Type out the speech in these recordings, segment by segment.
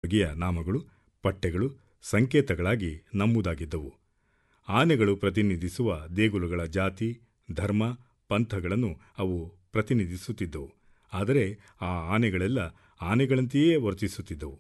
ಬಗೆಯ ನಾಮಗಳು ಪಟ್ಟೆಗಳು ಸಂಕೇತಗಳಾಗಿ ನಮೂದಾಗಿದ್ದವು ಆನೆಗಳು ಪ್ರತಿನಿಧಿಸುವ ದೇಗುಲಗಳ ಜಾತಿ ಧರ್ಮ ಪಂಥಗಳನ್ನು ಅವು ಪ್ರತಿನಿಧಿಸುತ್ತಿದ್ದವು ಆದರೆ ಆ ಆನೆಗಳೆಲ್ಲ ಆನೆಗಳಂತೆಯೇ ವರ್ತಿಸುತ್ತಿದ್ದವು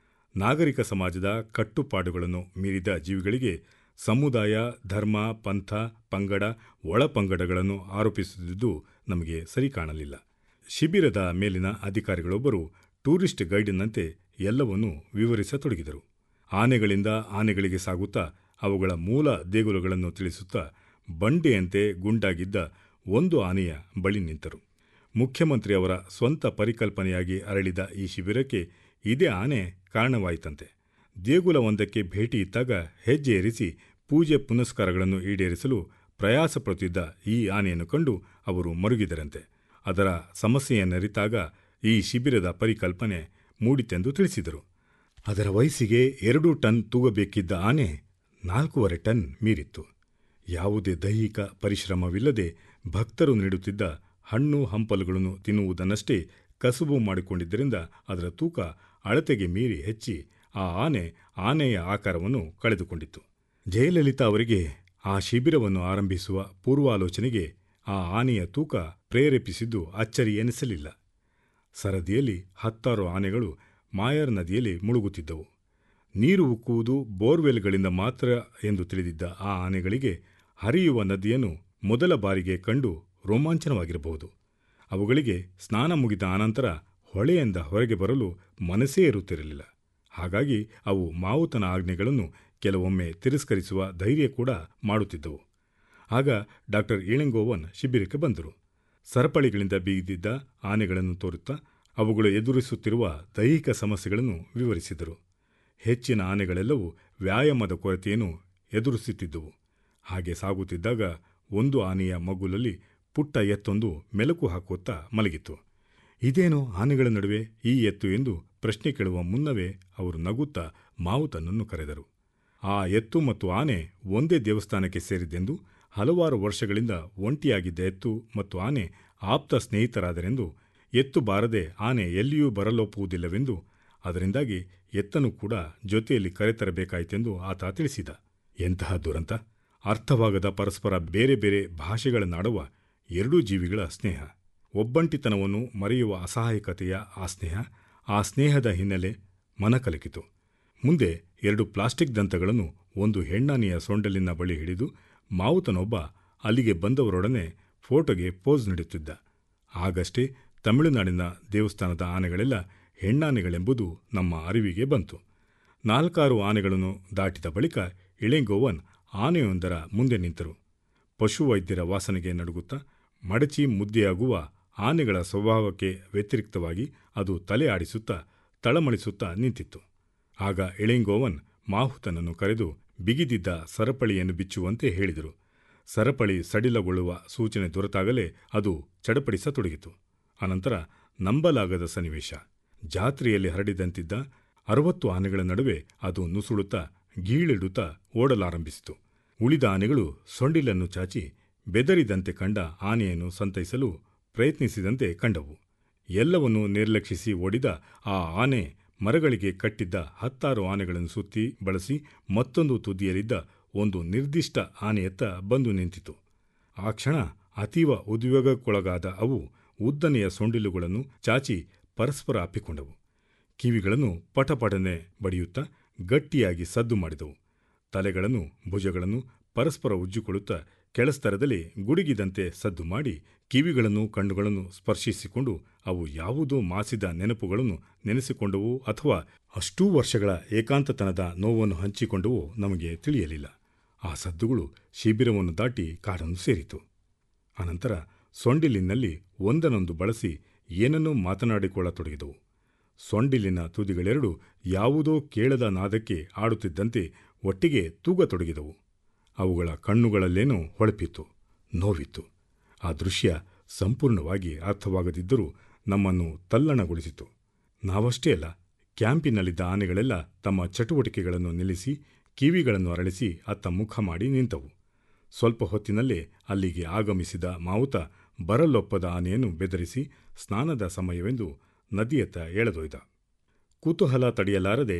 ನಾಗರಿಕ ಸಮಾಜದ ಕಟ್ಟುಪಾಡುಗಳನ್ನು ಮೀರಿದ ಜೀವಿಗಳಿಗೆ ಸಮುದಾಯ ಧರ್ಮ ಪಂಥ ಪಂಗಡ ಒಳಪಂಗಡಗಳನ್ನು ಆರೋಪಿಸುತ್ತಿದ್ದು ನಮಗೆ ಸರಿ ಕಾಣಲಿಲ್ಲ ಶಿಬಿರದ ಮೇಲಿನ ಅಧಿಕಾರಿಗಳೊಬ್ಬರು ಟೂರಿಸ್ಟ್ ಗೈಡ್ನಂತೆ ಎಲ್ಲವನ್ನೂ ವಿವರಿಸತೊಡಗಿದರು ಆನೆಗಳಿಂದ ಆನೆಗಳಿಗೆ ಸಾಗುತ್ತಾ ಅವುಗಳ ಮೂಲ ದೇಗುಲಗಳನ್ನು ತಿಳಿಸುತ್ತಾ ಬಂಡೆಯಂತೆ ಗುಂಡಾಗಿದ್ದ ಒಂದು ಆನೆಯ ಬಳಿ ನಿಂತರು ಮುಖ್ಯಮಂತ್ರಿಯವರ ಸ್ವಂತ ಪರಿಕಲ್ಪನೆಯಾಗಿ ಅರಳಿದ ಈ ಶಿಬಿರಕ್ಕೆ ಇದೇ ಆನೆ ಕಾರಣವಾಯಿತಂತೆ ದೇಗುಲವೊಂದಕ್ಕೆ ಭೇಟಿ ಇತ್ತಾಗ ಹೆಜ್ಜೆ ಏರಿಸಿ ಪೂಜೆ ಪುನಸ್ಕಾರಗಳನ್ನು ಈಡೇರಿಸಲು ಪ್ರಯಾಸಪಡುತ್ತಿದ್ದ ಈ ಆನೆಯನ್ನು ಕಂಡು ಅವರು ಮರುಗಿದರಂತೆ ಅದರ ಸಮಸ್ಯೆಯನ್ನರಿತಾಗ ಈ ಶಿಬಿರದ ಪರಿಕಲ್ಪನೆ ಮೂಡಿತೆಂದು ತಿಳಿಸಿದರು ಅದರ ವಯಸ್ಸಿಗೆ ಎರಡು ಟನ್ ತೂಗಬೇಕಿದ್ದ ಆನೆ ನಾಲ್ಕೂವರೆ ಟನ್ ಮೀರಿತ್ತು ಯಾವುದೇ ದೈಹಿಕ ಪರಿಶ್ರಮವಿಲ್ಲದೆ ಭಕ್ತರು ನೀಡುತ್ತಿದ್ದ ಹಣ್ಣು ಹಂಪಲುಗಳನ್ನು ತಿನ್ನುವುದನ್ನಷ್ಟೇ ಕಸುಬು ಮಾಡಿಕೊಂಡಿದ್ದರಿಂದ ಅದರ ತೂಕ ಅಳತೆಗೆ ಮೀರಿ ಹೆಚ್ಚಿ ಆ ಆನೆ ಆನೆಯ ಆಕಾರವನ್ನು ಕಳೆದುಕೊಂಡಿತ್ತು ಜಯಲಲಿತಾ ಅವರಿಗೆ ಆ ಶಿಬಿರವನ್ನು ಆರಂಭಿಸುವ ಪೂರ್ವಾಲೋಚನೆಗೆ ಆ ಆನೆಯ ತೂಕ ಪ್ರೇರೇಪಿಸಿದ್ದು ಅಚ್ಚರಿ ಎನಿಸಲಿಲ್ಲ ಸರದಿಯಲ್ಲಿ ಹತ್ತಾರು ಆನೆಗಳು ಮಾಯರ್ ನದಿಯಲ್ಲಿ ಮುಳುಗುತ್ತಿದ್ದವು ನೀರು ಉಕ್ಕುವುದು ಬೋರ್ವೆಲ್ಗಳಿಂದ ಮಾತ್ರ ಎಂದು ತಿಳಿದಿದ್ದ ಆ ಆನೆಗಳಿಗೆ ಹರಿಯುವ ನದಿಯನ್ನು ಮೊದಲ ಬಾರಿಗೆ ಕಂಡು ರೋಮಾಂಚನವಾಗಿರಬಹುದು ಅವುಗಳಿಗೆ ಸ್ನಾನ ಮುಗಿದ ಅನಂತರ ಹೊಳೆಯಿಂದ ಹೊರಗೆ ಬರಲು ಮನಸ್ಸೇ ಇರುತ್ತಿರಲಿಲ್ಲ ಹಾಗಾಗಿ ಅವು ಮಾವುತನ ಆಜ್ಞೆಗಳನ್ನು ಕೆಲವೊಮ್ಮೆ ತಿರಸ್ಕರಿಸುವ ಧೈರ್ಯ ಕೂಡ ಮಾಡುತ್ತಿದ್ದವು ಆಗ ಡಾಕ್ಟರ್ ಇಳೆಂಗೋವನ್ ಶಿಬಿರಕ್ಕೆ ಬಂದರು ಸರಪಳಿಗಳಿಂದ ಬಿಗಿದಿದ್ದ ಆನೆಗಳನ್ನು ತೋರುತ್ತಾ ಅವುಗಳು ಎದುರಿಸುತ್ತಿರುವ ದೈಹಿಕ ಸಮಸ್ಯೆಗಳನ್ನು ವಿವರಿಸಿದರು ಹೆಚ್ಚಿನ ಆನೆಗಳೆಲ್ಲವೂ ವ್ಯಾಯಾಮದ ಕೊರತೆಯನ್ನು ಎದುರಿಸುತ್ತಿದ್ದವು ಹಾಗೆ ಸಾಗುತ್ತಿದ್ದಾಗ ಒಂದು ಆನೆಯ ಮಗುಲಲ್ಲಿ ಪುಟ್ಟ ಎತ್ತೊಂದು ಮೆಲುಕು ಹಾಕುತ್ತಾ ಮಲಗಿತ್ತು ಇದೇನು ಆನೆಗಳ ನಡುವೆ ಈ ಎತ್ತು ಎಂದು ಪ್ರಶ್ನೆ ಕೇಳುವ ಮುನ್ನವೇ ಅವರು ನಗುತ್ತಾ ಮಾವುತನನ್ನು ಕರೆದರು ಆ ಎತ್ತು ಮತ್ತು ಆನೆ ಒಂದೇ ದೇವಸ್ಥಾನಕ್ಕೆ ಸೇರಿದ್ದೆಂದು ಹಲವಾರು ವರ್ಷಗಳಿಂದ ಒಂಟಿಯಾಗಿದ್ದ ಎತ್ತು ಮತ್ತು ಆನೆ ಆಪ್ತ ಸ್ನೇಹಿತರಾದರೆಂದು ಎತ್ತು ಬಾರದೆ ಆನೆ ಎಲ್ಲಿಯೂ ಬರಲೊಪ್ಪುವುದಿಲ್ಲವೆಂದು ಅದರಿಂದಾಗಿ ಎತ್ತನ್ನು ಕೂಡ ಜೊತೆಯಲ್ಲಿ ಕರೆತರಬೇಕಾಯಿತೆಂದು ಆತ ತಿಳಿಸಿದ ಎಂತಹ ದುರಂತ ಅರ್ಥವಾಗದ ಪರಸ್ಪರ ಬೇರೆ ಬೇರೆ ಭಾಷೆಗಳನ್ನಾಡುವ ಎರಡೂ ಜೀವಿಗಳ ಸ್ನೇಹ ಒಬ್ಬಂಟಿತನವನ್ನು ಮರೆಯುವ ಅಸಹಾಯಕತೆಯ ಆ ಸ್ನೇಹ ಆ ಸ್ನೇಹದ ಹಿನ್ನೆಲೆ ಮನಕಲಕಿತು ಮುಂದೆ ಎರಡು ಪ್ಲಾಸ್ಟಿಕ್ ದಂತಗಳನ್ನು ಒಂದು ಹೆಣ್ಣಾನೆಯ ಸೊಂಡಲಿನ ಬಳಿ ಹಿಡಿದು ಮಾವುತನೊಬ್ಬ ಅಲ್ಲಿಗೆ ಬಂದವರೊಡನೆ ಫೋಟೋಗೆ ಪೋಸ್ ನೀಡುತ್ತಿದ್ದ ಆಗಷ್ಟೇ ತಮಿಳುನಾಡಿನ ದೇವಸ್ಥಾನದ ಆನೆಗಳೆಲ್ಲ ಹೆಣ್ಣಾನೆಗಳೆಂಬುದು ನಮ್ಮ ಅರಿವಿಗೆ ಬಂತು ನಾಲ್ಕಾರು ಆನೆಗಳನ್ನು ದಾಟಿದ ಬಳಿಕ ಇಳೆಂಗೋವನ್ ಆನೆಯೊಂದರ ಮುಂದೆ ನಿಂತರು ಪಶುವೈದ್ಯರ ವಾಸನೆಗೆ ನಡುಗುತ್ತಾ ಮಡಚಿ ಮುದ್ದೆಯಾಗುವ ಆನೆಗಳ ಸ್ವಭಾವಕ್ಕೆ ವ್ಯತಿರಿಕ್ತವಾಗಿ ಅದು ತಲೆ ಆಡಿಸುತ್ತಾ ತಳಮಳಿಸುತ್ತಾ ನಿಂತಿತ್ತು ಆಗ ಇಳೆಂಗೋವನ್ ಮಾಹುತನನ್ನು ಕರೆದು ಬಿಗಿದಿದ್ದ ಸರಪಳಿಯನ್ನು ಬಿಚ್ಚುವಂತೆ ಹೇಳಿದರು ಸರಪಳಿ ಸಡಿಲಗೊಳ್ಳುವ ಸೂಚನೆ ದೊರೆತಾಗಲೇ ಅದು ಚಡಪಡಿಸತೊಡಗಿತು ಅನಂತರ ನಂಬಲಾಗದ ಸನ್ನಿವೇಶ ಜಾತ್ರೆಯಲ್ಲಿ ಹರಡಿದಂತಿದ್ದ ಅರವತ್ತು ಆನೆಗಳ ನಡುವೆ ಅದು ನುಸುಳುತ್ತಾ ಗೀಳಿಡುತ್ತಾ ಓಡಲಾರಂಭಿಸಿತು ಉಳಿದ ಆನೆಗಳು ಸೊಂಡಿಲನ್ನು ಚಾಚಿ ಬೆದರಿದಂತೆ ಕಂಡ ಆನೆಯನ್ನು ಸಂತೈಸಲು ಪ್ರಯತ್ನಿಸಿದಂತೆ ಕಂಡವು ಎಲ್ಲವನ್ನೂ ನಿರ್ಲಕ್ಷಿಸಿ ಓಡಿದ ಆ ಆನೆ ಮರಗಳಿಗೆ ಕಟ್ಟಿದ್ದ ಹತ್ತಾರು ಆನೆಗಳನ್ನು ಸುತ್ತಿ ಬಳಸಿ ಮತ್ತೊಂದು ತುದಿಯಲ್ಲಿದ್ದ ಒಂದು ನಿರ್ದಿಷ್ಟ ಆನೆಯತ್ತ ಬಂದು ನಿಂತಿತು ಆ ಕ್ಷಣ ಅತೀವ ಉದ್ವೇಗಕ್ಕೊಳಗಾದ ಅವು ಉದ್ದನೆಯ ಸೊಂಡಿಲುಗಳನ್ನು ಚಾಚಿ ಪರಸ್ಪರ ಅಪ್ಪಿಕೊಂಡವು ಕಿವಿಗಳನ್ನು ಪಟಪಟನೆ ಬಡಿಯುತ್ತಾ ಗಟ್ಟಿಯಾಗಿ ಸದ್ದು ಮಾಡಿದವು ತಲೆಗಳನ್ನು ಭುಜಗಳನ್ನು ಪರಸ್ಪರ ಉಜ್ಜಿಕೊಳ್ಳುತ್ತಾ ಕೆಳಸ್ತರದಲ್ಲಿ ಗುಡುಗಿದಂತೆ ಸದ್ದು ಮಾಡಿ ಕಿವಿಗಳನ್ನು ಕಣ್ಣುಗಳನ್ನು ಸ್ಪರ್ಶಿಸಿಕೊಂಡು ಅವು ಯಾವುದೋ ಮಾಸಿದ ನೆನಪುಗಳನ್ನು ನೆನೆಸಿಕೊಂಡವು ಅಥವಾ ಅಷ್ಟೂ ವರ್ಷಗಳ ಏಕಾಂತತನದ ನೋವನ್ನು ಹಂಚಿಕೊಂಡವೋ ನಮಗೆ ತಿಳಿಯಲಿಲ್ಲ ಆ ಸದ್ದುಗಳು ಶಿಬಿರವನ್ನು ದಾಟಿ ಕಾಡನ್ನು ಸೇರಿತು ಅನಂತರ ಸೊಂಡಿಲಿನಲ್ಲಿ ಒಂದನೊಂದು ಬಳಸಿ ಏನನ್ನೂ ಮಾತನಾಡಿಕೊಳ್ಳತೊಡಗಿದವು ಸೊಂಡಿಲಿನ ತುದಿಗಳೆರಡು ಯಾವುದೋ ಕೇಳದ ನಾದಕ್ಕೆ ಆಡುತ್ತಿದ್ದಂತೆ ಒಟ್ಟಿಗೆ ತೂಗತೊಡಗಿದವು ಅವುಗಳ ಕಣ್ಣುಗಳಲ್ಲೇನೋ ಹೊಳಪಿತ್ತು ನೋವಿತ್ತು ಆ ದೃಶ್ಯ ಸಂಪೂರ್ಣವಾಗಿ ಅರ್ಥವಾಗದಿದ್ದರೂ ನಮ್ಮನ್ನು ತಲ್ಲಣಗೊಳಿಸಿತು ನಾವಷ್ಟೇ ಅಲ್ಲ ಕ್ಯಾಂಪಿನಲ್ಲಿದ್ದ ಆನೆಗಳೆಲ್ಲ ತಮ್ಮ ಚಟುವಟಿಕೆಗಳನ್ನು ನಿಲ್ಲಿಸಿ ಕಿವಿಗಳನ್ನು ಅರಳಿಸಿ ಅತ್ತ ಮುಖ ಮಾಡಿ ನಿಂತವು ಸ್ವಲ್ಪ ಹೊತ್ತಿನಲ್ಲೇ ಅಲ್ಲಿಗೆ ಆಗಮಿಸಿದ ಮಾವುತ ಬರಲೊಪ್ಪದ ಆನೆಯನ್ನು ಬೆದರಿಸಿ ಸ್ನಾನದ ಸಮಯವೆಂದು ನದಿಯತ್ತ ಎಳೆದೊಯ್ದ ಕುತೂಹಲ ತಡೆಯಲಾರದೆ